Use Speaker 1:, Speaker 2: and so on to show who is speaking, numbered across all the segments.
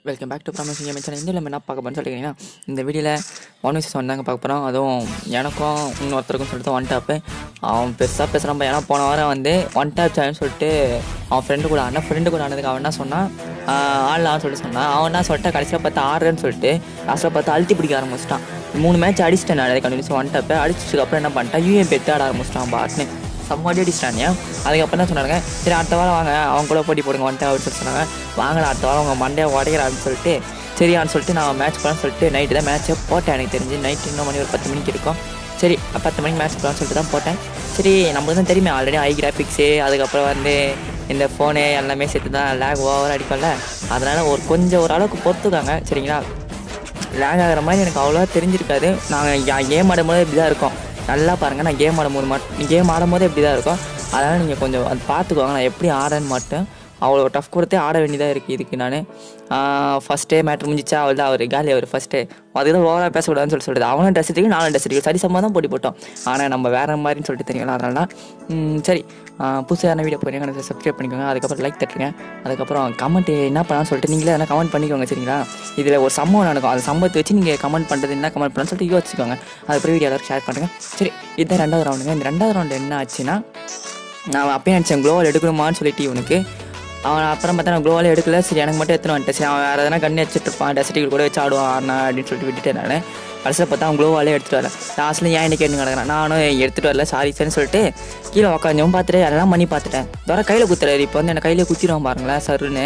Speaker 1: welcome back to promise game channel இந்த நம்ம என்ன பார்க்க போகிறோம்னு சொல்லிட்டீங்கன்னா இந்த வீடியோவில் ஒன் விசஸ் ஒன் தாங்க பார்க்க போகிறோம் அதுவும் எனக்கும் இன்னொருத்தருக்கும் சொல்லிட்டு ஒன் டாப்பு அவன் பெருசாக பேசுகிறான் ஏன்னா போன வாரம் வந்து ஒன் டாப் சேனல்னு சொல்லிட்டு அவன் ஃப்ரெண்டு கூட ஆனா ஃப்ரெண்டு கூட ஆனதுக்கு அவன் என்ன சொன்னான் ஆஹ் ஆடலாம்னு சொல்லிட்டு சொன்னான் அவன் என்ன சொல்லிட்டு கடைசியில் பார்த்து ஆடுறேன்னு சொல்லிட்டு லாஸ்ட்டில் பார்த்து அழுத்தி பிடிக்க ஆரம்பிச்சிட்டான் மூணு மேட்ச் அடிச்சிட்டேன் நான் கண்டினியூஸ் ஒன் டாப்பு அடிச்சதுக்கு அப்புறம் என்ன பண்ணிட்டான் யூஎம் பெத்து ஆட ஆரம்பிச்சிட்டான் பாட்னு செம்மாடி அடிச்சிட்டாங்க அதுக்கப்புறம் தான் சொன்னாங்க சரி அடுத்த வாரம் வாங்க அவங்க கூட போட்டி போடுங்க வந்துட்டு அப்படின்னு சொல்லி சொன்னாங்க வாங்கடா அடுத்த வாரம் அவங்க மண்டையை உடைக்கிறான்னு சொல்லிட்டு சரியான்னு சொல்லிட்டு நான் மேட்ச் போகலான்னு சொல்லிட்டு நைட்டு தான் மேட்ச்சை போட்டேன் எனக்கு தெரிஞ்சு நைட் இன்னும் மணி ஒரு பத்து மணிக்கு இருக்கும் சரி பத்து மணிக்கு மேட்ச் போகலான்னு சொல்லிட்டு தான் போட்டேன் சரி நம்மளுக்கு தான் தெரியுமே ஆல்ரெடி ஐ கிராஃபிக்ஸு அதுக்கப்புறம் வந்து இந்த ஃபோனு எல்லாமே சேர்த்து தான் லேக் ஓவர் அடிக்கும்ல அதனால் ஒரு கொஞ்சம் ஓரளவுக்கு பொறுத்துக்காங்க சரிங்களா லேக் ஆகிற மாதிரி எனக்கு அவ்வளோவா தெரிஞ்சிருக்காது நாங்கள் கேம் ஆடும்போது இப்படி தான் இருக்கும் நல்லா பாருங்கள் நான் கேம் ஆடும்போது மட்டும் கேம் ஆடும்போது இப்படி தான் இருக்கும் அதனால் நீங்கள் கொஞ்சம் அது பார்த்துக்கோங்க நான் எப்படி ஆடுறேன்னு மட்டும் அவ்வளோ டஃப் கொடுத்தே ஆட வேண்டியதாக இருக்குது இதுக்கு நான் ஃபஸ்ட்டே மேட்ரு முடிஞ்சிச்சா அவள் தான் அவர் காலி அவர் ஃபஸ்ட்டு அதுதான் ஓவராக பேசக்கூடாதுன்னு சொல்லி சொல்லிட்டு அவனும் ட்ரெஸ் எடுத்து நானும் ட்ரெஸ் எடுத்து சரி சம்மா தான் போட்டி போட்டோம் ஆனால் நம்ம வேறு மாதிரின்னு சொல்லிட்டு தெரியல அதனால தான் ம், சரி புதுசான வீடியோ போகிறீங்க எனக்கு சப்ஸ்கிரைப் பண்ணிக்கோங்க அதுக்கப்புறம் லைக் தட்டுருங்க அதுக்கப்புறம் கமெண்ட் என்ன பண்ணலாம்னு சொல்லிட்டு நீங்களே எதனா கமெண்ட் பண்ணிக்கோங்க சரிங்களா இதில் ஒரு சம்பவம் நடக்கும் அந்த சம்பவத்தை வச்சு நீங்கள் கமெண்ட் பண்ணுறது என்ன கமெண்ட் பண்ணலாம்னு சொல்லிட்டு யோசிச்சுக்கோங்க அதுக்கப்புறம் வீடியோ எல்லாரும் ஷேர் பண்ணுங்கள் சரி இதுதான் ரெண்டாவது ரவுண்டுங்க இந்த ரெண்டாவது ரவுண்டு என்ன ஆச்சுன்னா நான் அப்பயே நினச்சேன் க்ளோவால் எடுக்கணுமான்னு சொல்லிட்டு இவனுக்கு அவன் அப்புறம் பார்த்தா நான் க்ளோவால் எடுக்கல சரி எனக்கு மட்டும் எடுத்துன்னு வந்துட்டேன் சரி அவன் வேறு எதனா கண்ணு வச்சுட்டு இருப்பான் டெசர்ட்டிகள் கூட வச்சு ஆடுவான் ஆடினா அப்படின்னு சொல்லிட்டு விட்டுட்டேன் நான் கடைசியில் பார்த்தா அவன் க்ளோவாலே எடுத்துகிட்டு வரேன் லாஸ்ட்டில் ஏன் என்ன கேட்டு கிடக்குறேன் நானும் எடுத்துகிட்டு வரல சாரி சார்னு சொல்லிட்டு கீழே உட்காந்தும் பார்த்துட்டு எல்லாம் பண்ணி பார்த்துட்டேன் தவிர கையில் குத்துறாரு இப்போ வந்து என்ன கையில் குத்திடுவான் பாருங்களேன் சருன்னு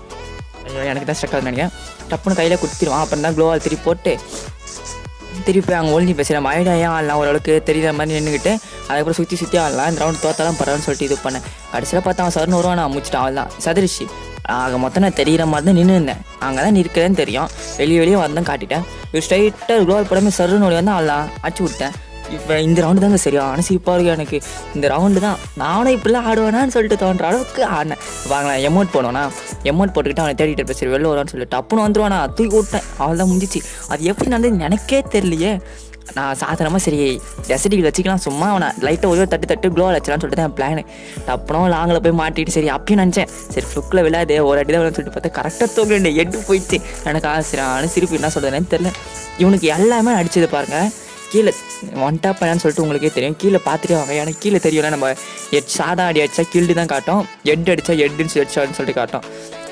Speaker 1: ஐயோ எனக்கு தான் ஸ்ட்ரக் ஆகுது நினைக்கிறேன் டப்புன்னு கையில் குத்திடுவான் அப்புறம் தான் க்ளோவால் திருப்பி போட்டு திருப்பி அங்கே ஒழிஞ்சு பேசுகிறேன் ஐடியா ஏன் ஆடலாம் ஓரளவுக்கு தெரியுற மாதிரி நின்றுக்கிட்டு அதுக்கப்புறம் சுற்றி சுற்றி ஆடலாம் இந்த ரவுண்ட் தோத்தாலும் பரவாயில்னு சொல்லிட்டு இது பண்ணேன் கடைசியில் பார்த்தா அவன் சருன்னு வருவான் நான் முடிச்சிட்டான் அவள் தான் சதுரிச்சு ஆக மொத்தம் நான் தெரியிற மாதிரி தான் நின்று இருந்தேன் அங்கே தான் நிற்கிறேன்னு தெரியும் வெளியே வெளியே வந்தேன் காட்டிட்டேன் ஒரு ஸ்ட்ரைட்டாக க்ளோவல் படமே சருன்னு ஓடி வந்து ஆடலாம் அடிச்சு விட்டேன் இப்போ இந்த ரவுண்டு தாங்க சரியான சிரிப்பாக இருக்கு எனக்கு இந்த ரவுண்டு தான் நானும் இப்படிலாம் ஆடுவேனான்னு சொல்லிட்டு தோன்ற அளவுக்கு ஆடினேன் வாங்களேன் எமௌண்ட் போடுவேனா எமௌண்ட் போட்டுக்கிட்டு அவனை தேடிட்டு இருப்பேன் சரி வெளில வரான்னு சொல்லிட்டு டப்புன்னு வந்துருவானா தூக்கி விட்டேன் அவள் தான் முடிஞ்சிச்சு அது எப்படி நடந்தது எனக்கே தெரியலையே நான் சாதாரணமாக சரி டெசர்ட்டிகள் வச்சுக்கலாம் சும்மா அவனை லைட்டாக ஒரே தட்டு தட்டு க்ளோ வச்சலாம்னு சொல்லிட்டு தான் என் பிளான் டப்புனும் லாங்கில் போய் மாட்டிட்டு சரி அப்பயும் நினச்சேன் சரி ஃப்ளுக்கில் விழாதே ஒரு அடி தான் விளையாடுன்னு சொல்லிட்டு பார்த்தா கரெக்டாக தூக்கிட்டு எட்டு போயிடுச்சு எனக்கு ஆசிரியர் சிரிப்பு என்ன சொல்கிறேன்னு தெரில இவனுக்கு எல்லாமே அடிச்சது பாருங்க கீழே ஒன் டாப் பண்ணான்னு சொல்லிட்டு உங்களுக்கே தெரியும் கீழே பார்த்துட்டே வாங்க எனக்கு கீழே தெரியும்ல நம்ம எட் சாதா அடி அடிச்சா கில்டு தான் காட்டும் எட் அடிச்சா எட்டுன்னு அடிச்சான்னு சொல்லிட்டு காட்டும்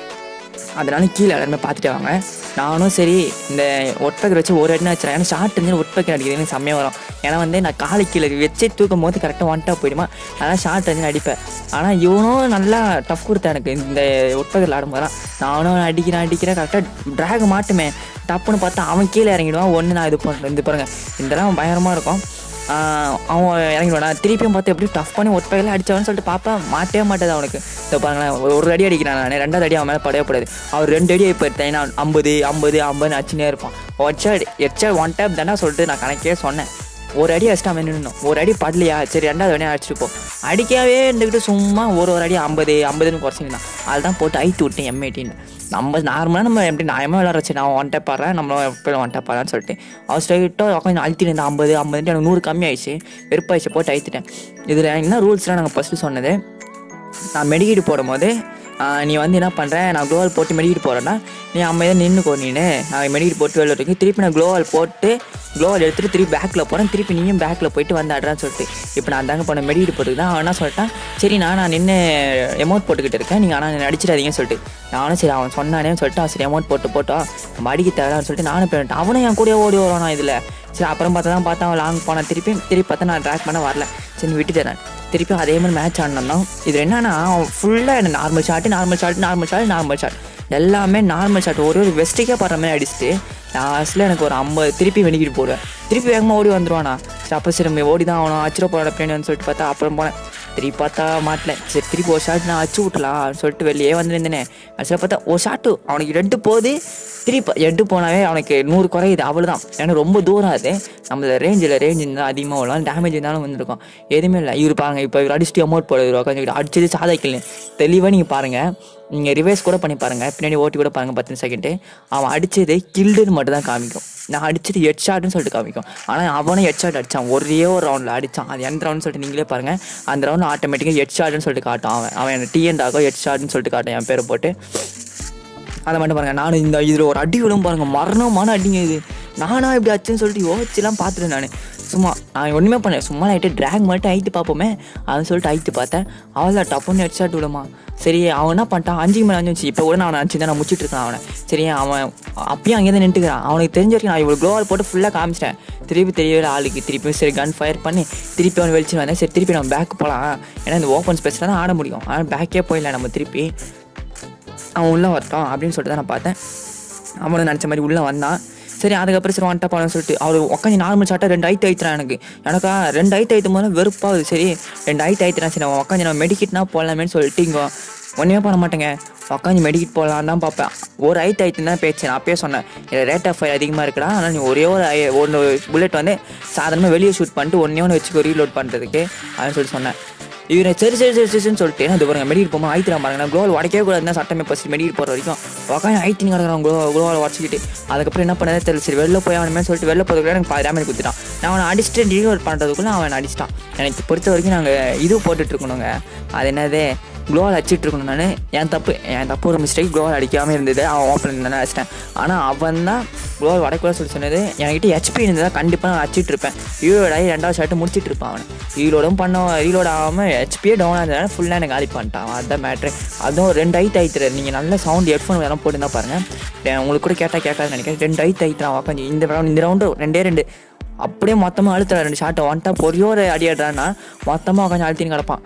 Speaker 1: அதனால கீழே எல்லாருமே பார்த்துட்டே வாங்க நானும் சரி இந்த ஒட்பக்கர் வச்சு ஒரு அடி வச்சுறேன் ஏன்னா ஷார்ட் இருந்து ஒட்பக்கர் அடிக்கிறது எனக்கு செம்மையாக வரும் ஏன்னா வந்து நான் காலை கீழே வச்சு தூக்கும் போது கரெக்டாக ஒன் டாப் போயிடுமா அதனால் ஷார்ட் இருந்து அடிப்பேன் ஆனால் இவனும் நல்லா டஃப் கொடுத்தேன் எனக்கு இந்த ஒட்பக்கரில் ஆடும்போது நானும் அடிக்கிறேன் அடிக்கிறேன் கரெக்டாக ட்ராக் மாட்டுமே டப்புன்னு பார்த்தா அவன் கீழே இறங்கிடுவான் ஒன்று நான் இது பண்ணுறேன் இது பாருங்கள் இதெல்லாம் பயங்கரமாக இருக்கும் ஆஹ் அவன் இறங்கிடுவானா திருப்பியும் பார்த்து எப்படி டஃப் பண்ணி ஒட்பகையில் அடிச்சவன்னு சொல்லிட்டு பார்ப்பேன் மாட்டவே மாட்டேது அவனுக்கு இப்போ பாருங்களேன் ஒரு- ஒரு அடி அடிக்கிறான் நான் ரெண்டாவது அடி அவன் மேலே படையவே படாது அவர் ரெண்டு அடி இப்போ எடுத்தேன் நான் ஐம்பது ஐம்பது ஐம்பதுன்னு அடிச்சுனே இருப்பான் ஒச்சா எச்சா ஒன் டைப் தானே சொல்லிட்டு நான் கணக்கே சொன்னேன் ஒரு அடி அடிச்சிட்டு அவன் நின்னும் ஒரு அடி படலையா சரி ரெண்டாவது வேணா அடிச்சுட்டு போ அடிக்கவே இருந்துக்கிட்டு சும்மா ஒரு ஒரு அடி ஐம்பது ஐம்பதுன்னு குறைச்சிருந்தான் அதுதான் போட்டு ஐத்து விட்டேன் எம்ஏடின்னு நம்ம நார்மலாக நம்ம எப்படி நியாயமாக விளாட்றச்சு நான் ஒன் டேப் பாடுறேன் நம்மளும் எப்போ ஒன் டேப் பாடுறான்னு சொல்லிட்டு அவர் ஸ்ட்ரைட்டாக உட்காந்து அழுத்திட்டு இருந்தேன் ஐம்பது ஐம்பதுன்ட்டு எனக்கு நூறு கம்மியாயிடுச்சு வெறுப்பாயிடுச்சு போட்டு அழுத்திட்டேன் இதில் என்ன ரூல்ஸ்லாம் நாங்கள் ஃபஸ்ட்டு சொன்னது நான் மெடிக்கேட் போடும்போது ஆஹ், நீ வந்து என்ன பண்ணுற நான் க்ளோவால் போட்டு மெடிக்கேட் போகிறேன்னா நீ அமைதியாக நின்றுக்கோ நீனு நான் மெடிக்கேட் போட்டு வெளில இருக்கு திருப்பி நான் க்ளோவால் போட்டு க்ளோவால் எடுத்துட்டு திருப்பி பேக்கில் போகிறேன் திருப்பி நீயும் பேக்கில் போயிட்டு வந்து ஆடுறான்னு சொல்லிட்டு இப்போ நான் தாங்க பண்ண மெடிக்கேட் போட்டுக்கு தான் அவன் என்ன சொல்லிட்டான் சரி நான் நான் நின்று எமௌண்ட் போட்டுக்கிட்டு இருக்கேன் நீங்கள் ஆனால் அடிச்சிடாதீங்கன்னு சொல்லிட்டு நானும் சரி அவன் சொன்னானேன்னு சொல்லிட்டு அவன் சரி அமௌண்ட் போட்டு போட்டா நம்ம அடிக்க தேவைன்னு சொல்லிட்டு நானும் போயிட்டேன் அவனும் என் கூட ஓடி வரானா இதில் சரி அப்புறம் பார்த்தா தான் பார்த்தா அவன் லாங் போனான் திருப்பி திருப்பி பார்த்தா நான் ட்ராக் பண்ண வரல சரி விட்டுட்டேன் நான் திருப்பி அதே மாதிரி மேட்ச் ஆடினோம் இது என்னன்னா அவன் ஃபுல்லாக என்ன normal shot normal shot normal shot normal shot எல்லாமே நார்மல் ஷாட் ஒரு ஒரு வெஸ்ட்டுக்கே படுற மாதிரி அடிச்சுட்டு லாஸ்ட்டில் எனக்கு ஒரு ஐம்பது திருப்பி வெடிக்கிட்டு போடுவேன் திருப்பி வேகமாக ஓடி வந்துருவானா சரி அப்போ சரி நம்ம ஓடி தான் ஆகணும் அச்சுர போகிற பிளேன்னு சொல்லிட்டு பார்த்தா அப்புறம் போனேன் திருப்பி பார்த்தா மாட்டல சரி திருப்பி ஒரு ஷாட் நான் அச்சு விட்டலாம் சொல்லிட்டு வெளியே வந்துருந்தேனே கடைசியில் பார்த்தா ஒரு ஷாட்டு அவனுக்கு ரெண்டு போகுது திருப்பி எட்டு போனாவே அவனுக்கு நூறு குறையுது அவ்வளோதான் ஏன்னா ரொம்ப தூரம் அது நம்ம ரேஞ்சில் ரேஞ்ச் இருந்தால் அதிகமாக விடலாம் டேமேஜ் இருந்தாலும் வந்திருக்கும் எதுவுமே இல்லை இவர் பாருங்க இப்போ இவர் அடிச்சுட்டு அமௌண்ட் போடுவார் உட்காந்துக்கிட்டு அடிச்சது சாதாக்கில் தெளிவாக நீங்கள் பாருங்கள் நீங்கள் ரிவைஸ் கூட பண்ணி பாருங்கள் பின்னாடி ஓட்டி கூட பாருங்கள் பத்து செகண்டு அவன் அடிச்சது கில்டுன்னு மட்டும் தான் காமிக்கும் நான் அடிச்சது ஹெட் ஷாட்னு சொல்லிட்டு காமிக்கும் ஆனால் அவனும் ஹெட் ஷாட் அடித்தான் ஒரே ஒரு ரவுண்டில் அடித்தான் அது எந்த ரவுண்ட் சொல்லிட்டு நீங்களே பாருங்கள் அந்த ரவுண்ட் ஆட்டோமேட்டிக்காக ஹெட் ஷாட்னு சொல்லிட்டு காட்டும் அவன் அவன் டிஎன் டாகோ ஹெட் ஷாட்னு சொல்லிட்டு காட்டும் என் பேரை போட்டு அதை மட்டும் பாருங்கள் நானும் இந்த இதில் ஒரு அடி விடும் பாருங்கள் மரணமான அடிங்க இது நானா இப்படி ஆச்சுன்னு சொல்லிட்டு யோசிச்சுலாம் பார்த்துட்டேன் நான் சும்மா நான் ஒன்றுமே பண்ணேன் சும்மா நைட்டு ட்ராக் மட்டும் ஐத்து பார்ப்போமே அதுன்னு சொல்லிட்டு ஐத்து பார்த்தேன் அவள் டப்புன்னு ஹெட்ஷாட் விடுமா சரி அவன் என்ன பண்ணிட்டான் அஞ்சு மணி அஞ்சு வந்துச்சு இப்போ கூட நான் அவனை அஞ்சு தான் நான் முடிச்சிட்டு இருக்கேன் அவனை சரி அவன் அப்பயும் அங்கேயே தான் நின்றுக்கிறான் அவனுக்கு தெரிஞ்ச வரைக்கும் நான் இவ்வளோ க்ளோவால் போட்டு ஃபுல்லாக காமிச்சிட்டேன் திருப்பி தெரியவே ஆளுக்கு திருப்பி சரி கன் ஃபயர் பண்ணி திருப்பி அவன் வெளிச்சு வந்தேன் சரி திருப்பி நம்ம பேக் போகலாம் ஏன்னா இந்த ஓப்பன் ஸ்பேஸில் தான் ஆட முடியும் ஆனால் பேக்கே போயிடல நம்ம திருப்பி அவன் உள்ளே வரட்டும் அப்படின்னு சொல்லிட்டு தான் நான் பார்த்தேன் அவனும் நினச்ச மாதிரி உள்ளே வந்தான் சரி அதுக்கப்புறம் சரி வந்துட்டா போகலான்னு சொல்லிட்டு அவர் உட்காந்து நார்மல் ஷாட்டாக ரெண்டு ஐட்டு ஐத்துறான் எனக்கு எனக்கா ரெண்டு ஐட்டு ஐத்தும் போது வெறுப்பாகுது சரி ரெண்டு ஐட்டு ஐத்துறான் சரி அவன் உட்காந்து நான் மெடிக்கிட்னா போகலாமேன்னு சொல்லிட்டு இங்கே ஒன்றுமே பண்ண மாட்டேங்க உட்காந்து மெடிக்கிட் போகலான்னு தான் பார்ப்பேன் ஒரு ஐட்டு ஐத்து தான் பேச்சு நான் அப்பயே சொன்னேன் இதில் ரேட் ஆஃப் ஃபயர் அதிகமாக இருக்குடா ஆனால் நீ ஒரே ஒரு ஐ ஒன்று புல்லட் வந்து சாதாரணமாக வெளியே ஷூட் பண்ணிட்டு ஒன்றே ஒன்று வச்சுக்கோ ரீலோட் பண்ணுறதுக்கு அப்படின்னு சொல்லி சொன்னேன் இவரை சரி சரி சரி சரின்னு சொல்லிட்டு நான் இது பாருங்க மெடிக்கல் போகும்போது ஆயிரத்தி பாருங்க குளோவல் உடைக்கவே கூடாதுன்னா சட்டமே ஃபஸ்ட் மெடிக்கல் போகிற வரைக்கும் உட்காந்து ஆயிரத்தி கிடக்குறான் குளோ குளோவல் உடச்சிக்கிட்டு அதுக்கப்புறம் என்ன பண்ணதே தெரியல சரி வெளில போய் அவனுமே சொல்லிட்டு வெளில போகிறதுக்குள்ள எனக்கு பாதி டேமேஜ் கொடுத்துட்டான் நான் அவனை அடிச்சுட்டு டீலோட் பண்ணுறதுக்குள்ளே அவன் அடிச்சிட்டான் எனக்கு பொறுத்த வரைக்கும் நாங்கள் இது போட்டுட்டு இருக்கணுங்க அது என்னது குளோவால் அடிச்சிட்டு இருக்கணும் நான் என் தப்பு என் தப்பு ஒரு மிஸ்டேக் குளோவால் அடிக்காமல் இருந்தது அவன் ஓப்பன் இருந்தானே அடிச்சிட்டேன் ஆனால் அவன் தான் குளோவால் உடைக்கூட சொல்லி சொன்னது என்கிட்ட ஹெச்பி இருந்ததா கண்டிப்பாக நான் அடிச்சிட்டு இருப்பேன் ஈரோட ஆகி ரெண்டாவது ஷர்ட்டு முடிச்சிட்டு இருப்பான் அவன் ரீலோடும் பண்ண ரீலோட் ஆகாமல் ஹெச்பியே டவுன் ஆனதுனால ஃபுல்லாக எனக்கு காலி பண்ணிட்டான் அதுதான் மேட்ரு அதுவும் ரெண்டு ஐத்து ஐத்துற நீங்கள் நல்ல சவுண்ட் ஹெட்ஃபோன் வேணால் போட்டுருந்தா பாருங்கள் உங்களுக்கு கூட கேட்டால் கேட்காதுன்னு நினைக்கிறேன் ரெண்டு ஐத்து ஐத்துறான் உட்காந்து இந்த ரவுண்ட் இந்த ரவுண்டு ரெண்டே ரெண்டு அப்படியே மொத்தமாக அழுத்துறேன் ரெண்டு ஷாட்டை ஒன்ட்டா ஒரே ஒரு அடி ஆடுறான்னா மொத்தமாக உட்காந்து அழுத்தின்னு கிடப்பான்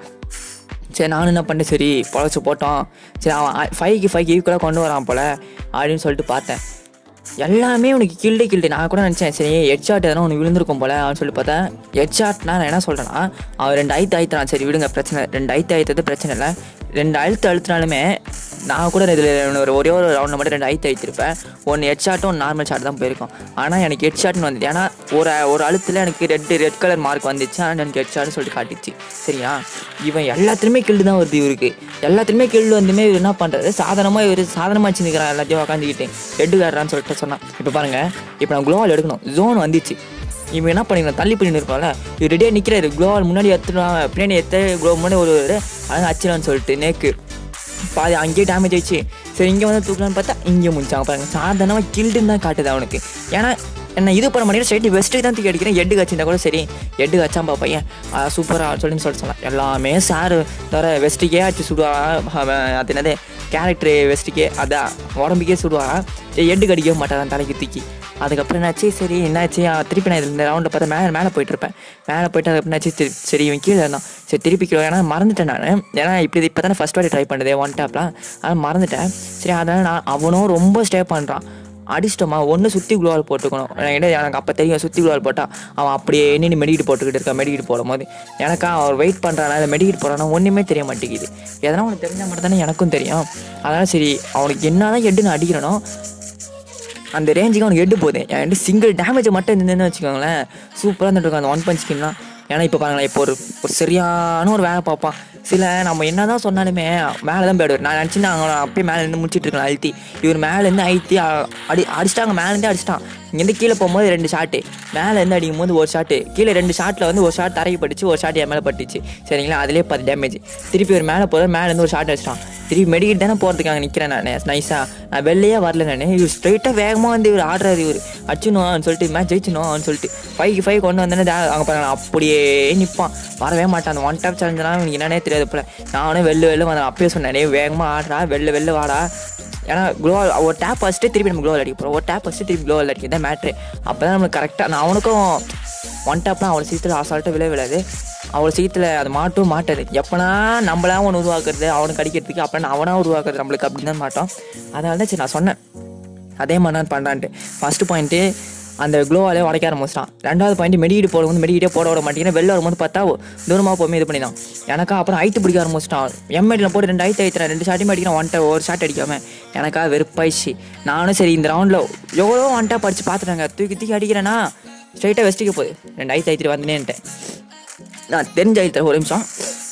Speaker 1: சரி நானும் என்ன பண்ணேன் சரி பொழைச்சி போட்டோம் சரி அவன் ஃபைவ்க்கு ஃபைவ் ஈக்குவலாக கொண்டு வரான் போல் அப்படின்னு சொல்லிட்டு பார்த்தேன் எல்லாமே உனக்கு கில்டு கில்டு நான் கூட நினச்சேன் சரி ஹெட் ஷாட் எதனா உனக்கு விழுந்திருக்கும் போல அவன் சொல்லி பார்த்தேன் ஹெட் ஷாட்னா நான் என்ன சொல்கிறேன்னா அவன் ரெண்டு ஐத்து அழுத்துறான் சரி விடுங்க பிரச்சனை ரெண்டு ஐத்து அழுத்தது பிரச்சனை இல்லை ரெண்டு அழுத்து அழுத்தினாலுமே நான் கூட இதில் ஒரு ஒரே ஒரு ரவுண்டில் மட்டும் ரெண்டு ஐத்து அழுத்திருப்பேன் ஒன்று ஹெட் ஷாட்டும் ஒன்று நார்மல் ஷாட் தான் போயிருக்கும் ஆனால் எனக்கு ஹெட் ஷாட்னு வந்துச்சு ஏன்னா ஒரு ஒரு அழுத்தில் எனக்கு ரெட் ரெட் கலர் மார்க் வந்துச்சு ஆனால் எனக்கு ஹெட் ஷாட்னு சொல்லிட்டு காட்டிச்சு சரியா இவன் எல்லாத்துலேயுமே கில்டு தான் வருது இவருக்கு எல்லாத்துலேயுமே கில்டு வந்துமே இவர் என்ன பண்ணுறாரு சாதாரணமாக இவர் சாதாரணமாக வச்சுருக்கிறான் எல்லாத்தையும் உட்காந்துக்கிட்டு ரெட்டு காட்டுறான்னு சொல்லிட்டு சொன்னான் இப்போ பாருங்கள் இப்போ நான் குளோவால் எடுக்கணும் ஜோன் வந்துச்சு இவன் என்ன பண்ணிருக்கான் தள்ளி பண்ணி இருப்பான்ல இவர் ரெடியாக நிற்கிறாரு குளோவால் முன்னாடி எத்துறான் பின்னாடி எத்த குளோ முன்னாடி ஒரு அழகாக அச்சிடான்னு சொல்லிட்டு நேக்கு பாதி அங்கேயே டேமேஜ் ஆயிடுச்சு சரி இங்கே வந்து தூக்கலான்னு பார்த்தா இங்கே முடிச்சாங்க பாருங்க சாதாரணமாக கில்டுன்னு தான் காட்டுது அவனுக்கு ஏன்னா என்ன இது பண்ண மாட்டேன் ஸ்ட்ரைட்டு வெஸ்ட்டுக்கு தான் தூக்கி அடிக்கிறேன் எட்டு கச்சிருந்தா கூட சரி எட்டு கச்சாம்பா பையன் சூப்பராக சொல்லின்னு சொல்லிட்டு சொல்லலாம் எல்லாமே சார் தவிர வெஸ்ட்டுக்கே அடிச்சு சுடுவா அவன் அது என்னது கேரக்டரு வெஸ்ட்டுக்கே அதான் உடம்புக்கே சுடுவா எட்டு கடிக்கவே மாட்டான் தலைக்கு தூக்கி அதுக்கப்புறம் என்னாச்சு சரி என்னாச்சு ஆ, திருப்பி நான் இதில் இந்த ரவுண்டில் பார்த்தா மேலே மேலே போயிட்டுருப்பேன் மேலே போயிட்டு அதுக்கப்புறம் என்னாச்சு திரு சரி இவன் கீழே இருந்தான் சரி திருப்பி கீழே ஏன்னா மறந்துட்டேன் நான் ஏன்னா இப்படி இப்போ தானே ஃபஸ்ட் வாட்டி ட்ரை பண்ணதே ஒன் டேப்லாம் அதனால் மறந்துட்டேன் சரி அதனால் நான் அவனும் ரொம்ப ஸ்டே பண்ணுறான் அடிச்சிட்டோமா ஒன்று சுற்றி குளோவால் போட்டுக்கணும் என்கிட்ட எனக்கு அப்போ தெரியும் சுற்றி குளோவால் போட்டால் அவன் அப்படியே நின்று மெடிக்கிட்டு போட்டுக்கிட்டு இருக்கான் மெடிக்கிட்டு போடும்போது எனக்கா அவர் வெயிட் பண்ணுறானா இல்லை மெடிக்கிட்டு போகிறானா ஒன்றுமே தெரிய மாட்டேங்குது எதனா உனக்கு தெரிஞ்சால் மட்டும் தானே எனக்கும் தெரியும் அதனால் சரி அவனுக்கு என்ன தான் எட்டுன்னு அடிக்கிறனோ அந்த ரேஞ்சுக்கு அவனுக்கு எட்டு போகுது என்கிட்ட சிங்கிள் டேமேஜ் மட்டும் இருந்ததுன்னு வச்சுக்கோங்களேன் சூப்பராக இருந்துட்டு அந்த ஒன் பஞ்ச் ஸ்கின்லாம் ஏன்னா இப்போ பாருங்களேன் இப்போ ஒரு ஒரு சரியான ஒரு வேலை பார்ப்பான் சில நம்ம என்ன தான் சொன்னாலுமே மேலே தான் போயிடுவார் நான் நினச்சின்னா அவங்க அப்படியே மேலே இருந்து முடிச்சிட்டு இருக்கேன் அழுத்தி இவர் மேலேருந்து அழுத்தி அ- அடி அடிச்சிட்டாங்க மேலேருந்தே அடிச்சிட்டான் இங்கேருந்து கீழே போகும்போது ரெண்டு ஷாட்டு மேலேருந்து அடிக்கும் போது ஒரு ஷாட்டு கீழே ரெண்டு ஷாட்டில் வந்து ஒரு ஷாட் தரைக்கு பட்டுச்சு ஒரு ஷாட் என் மேலே பட்டுச்சு சரிங்களா அதிலே பத்து டேமேஜ் திருப்பி ஒரு மேலே போகிற மேலேருந்து ஒரு ஷாட் அடிச்சிட்டான் திருப்பி மெடிக்கெட் தானே போகிறதுக்காக நிற்கிறேன் நான் நைஸாக நான் வெளியே வரல நான் இவர் ஸ்ட்ரைட்டாக வேகமாக வந்து இவர் ஆடுறாரு இவர் அடிச்சுணும் சொல்லிட்டு மேட்ச் ஜெயிச்சணும் சொல்லிட்டு ஃபைவ்க்கு ஃபைவ் கொண்டு வந்தேன்னு அங்கே பாருங்க அப்படியே நிற்பான் வரவே மாட்டான் அந்த ஒன் டாப் சேலஞ்சனா இவனுக்கு என்னன்னே தெரியாது போல நானும் வெளில வெளில வந்தேன் அப்பயே சொன்னேன் "டேய், வேகமாக ஆடுறா வெளில வெளில வாடா ஏன்னா குளோவல் ஒரு டேப் ஃபஸ்ட்டு திருப்பி நம்ம குளோவல் அடிக்க போகிறோம் ஒரு டேப் ஃபஸ்ட்டு திருப்பி குளோவல் அடிக்க தான் மேட்ரு அப்போ தான் நம்மளுக்கு கரெக்டாக நான் அவனுக்கும் ஒன் டேப்லாம் அவ்வளோ சீக்கிரத்தில் அசால்ட்டாக விழ விழாது அவ்வளோ சீக்கிரத்தில் அது மாட்டும் மாட்டாது எப்போனா நம்மளா ஒன்று உருவாக்குறது அவனுக்கு அடிக்கிறதுக்கு அப்போ அவனாக உருவாக்குறது நம்மளுக்கு அப்படின்னு தான் மாட்டோம் அதனால தான் சரி நான் சொன்னேன் அதே மாதிரி தான் பண்ணுறான்ட்டு ஃபஸ்ட்டு பாயிண்ட்டு அந்த க்ளோவாலே உடைக்க ஆரம்பிச்சிட்டான் ரெண்டாவது பாயிண்ட் மெடிக்கிட்டு போடும்போது மெடிக்கிட்டே போட விட மாட்டேங்கிறேன் வெளில வரும்போது பார்த்தா தூரமாக போகும்போது இது பண்ணிதான் எனக்கா அப்புறம் ஐத்து பிடிக்க ஆரம்பிச்சிட்டான் எம்ஐடியில் போட்டு ரெண்டு ஐத்து ஐத்துறேன் ரெண்டு ஷாட்டையும் அடிக்கிறேன் ஒன் ஒரு ஷாட் அடிக்காம எனக்கா வெறுப்பாயிடுச்சு நானும் சரி இந்த ரவுண்டில் எவ்வளோ ஒன் டாப் அடிச்சு பார்த்துட்டாங்க தூக்கி தூக்கி அடிக்கிறேன்னா ஸ்ட்ரைட்டாக வெஸ்ட்டுக்கு போகுது ரெண்டு ஐத்து ஐத்துட்டு வந்தேன்ட்டேன் நான் தெரிஞ்ச அழுத்துறேன் ஒரு நிமிஷம்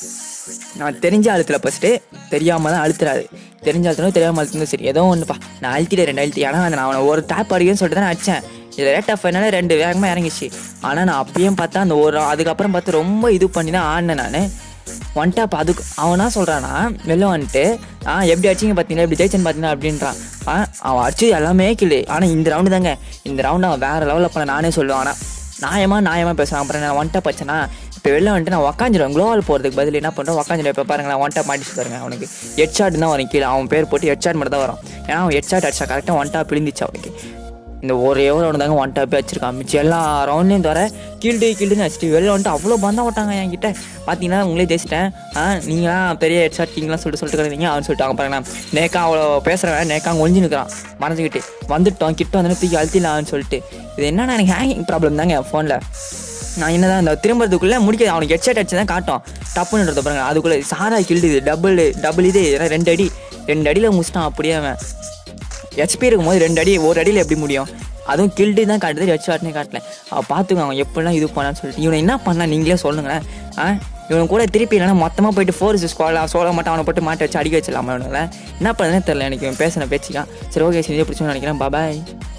Speaker 1: நான் தெரிஞ்ச அழுத்துல ஃபஸ்ட்டு தெரியாமல் தான் அழுத்துறாரு தெரிஞ்ச அழுத்தணும் தெரியாமல் அழுத்தணும் சரி ஏதோ ஒன்றுப்பா நான் அழுத்திட்டேன் ரெண்டு அழுத்தி ஆனால் நான் அவனை ஒரு டேப் அடிக்கன்னு சொல்லிட்டு தான் நான் அடிச்சேன் இது ரேட் ஆஃப் ஃபைனால ரெண்டு வேகமாக இறங்கிச்சு ஆனால் நான் அப்பயும் பார்த்தா அந்த ஒரு அதுக்கப்புறம் பார்த்து ரொம்ப இது பண்ணி தான் ஆடினேன் நான் ஒன் டேப் அதுக்கு அவனா சொல்கிறானா வெளில வந்துட்டு ஆ எப்படி அடிச்சிங்க பார்த்தீங்களா எப்படி ஜெயிச்சேன்னு பார்த்தீங்களா அப்படின்றான் ஆ அவன் அடிச்சு எல்லாமே கிளு ஆனால் இந்த ரவுண்டு தாங்க இந்த ரவுண்டு அவன் வேறு லெவலில் பண்ண நானே சொல்லுவேன் ஆனால் நியாயமா நியாயமா பேசுகிறான் அப்புறம் நான் ஒன் டேப் வச்சேன்னா இப்போ வெளில வந்துட்டு நான் உக்காஞ்சிடுவேன் குளோவால் போகிறதுக்கு பதில் என்ன பண்ணுறேன் உக்காஞ்சிடுவேன் இப்போ பாருங்களேன் ஒன் டேப் மாட்டிச்சு பாருங்க அவனுக்கு ஹெட் ஷாட் தான் வரும் கீழே அவன் பேர் போட்டு ஹெட் ஷாட் மட்டும் தான் வரும் ஏன்னா அவன் ஹெட் ஷாட் அடிச்சா கரெக்டாக ஒன் டாப் விழுந்துச்சு அவனுக்கு இந்த ஒரே ஒரு ரவுண்டு தாங்க ஒன் டாப்பே வச்சிருக்கான் மிச்சம் எல்லா ரவுண்ட்லேயும் தவிர கீழ்டு கீழ்டுன்னு வச்சுட்டு வெளில வந்துட்டு அவ்வளோ பந்தா ஓட்டாங்க என்கிட்ட பார்த்தீங்கன்னா உங்களே ஜெயிச்சிட்டேன் ஆ நீங்களாம் பெரிய ஹெட் ஷாட் கிங்லாம் சொல்லிட்டு சொல்லிட்டு கிடந்தீங்க அவன் சொல்லிட்டாங்க பாருங்க நேக்கா அவ்வளோ பேசுகிறவன் நேக்கா அங்கே ஒழிஞ்சு நிற்கிறான் மறைஞ்சிக்கிட்டு வந்துட்டோம் கிட்ட வந்து தூக்கி அழுத்திடலாம்னு சொல்லிட்டு இது என்னன்னா எனக்கு ஹேங்கிங் ப்ராப்ளம் தாங்க ஃபோனில் நான் என்னதான் இந்த திரும்புறதுக்குள்ளே முடிக்க அவனுக்கு ஹெட்செட் அடிச்சு தான் காட்டும் டப்புன்னு பாருங்க அதுக்குள்ளே சாரா கில்டு இது டபுள் டபுள் இது இதெல்லாம் ரெண்டு அடி ரெண்டு அடியில் முடிச்சிட்டான் அப்படியே அவன் ஹெச்பி இருக்கும்போது ரெண்டு அடி ஒரு அடியில் எப்படி முடியும் அதுவும் கில்டு தான் காட்டுது ஹெட் ஷாட்னே காட்டல அவள் பார்த்துங்க அவன் எப்படிலாம் இது பண்ணான்னு சொல்லிட்டு இவனை என்ன பண்ணா நீங்களே சொல்லுங்களேன் ஆ இவன் கூட திருப்பி இல்லைன்னா மொத்தமாக போயிட்டு ஃபோர்ஸ் ஸ்குவாட் சோழ மட்டும் அவனை போட்டு மாட்ட வச்சு அடிக்க வச்சிடலாமா இவனுங்கள என்ன பண்ணுறதுன்னு தெரில எனக்கு இவன் பேசின பேச்சுக்கான் சரி ஓகே சரி பிடிச்சோன்னு நினைக்கிறேன் பாபாய்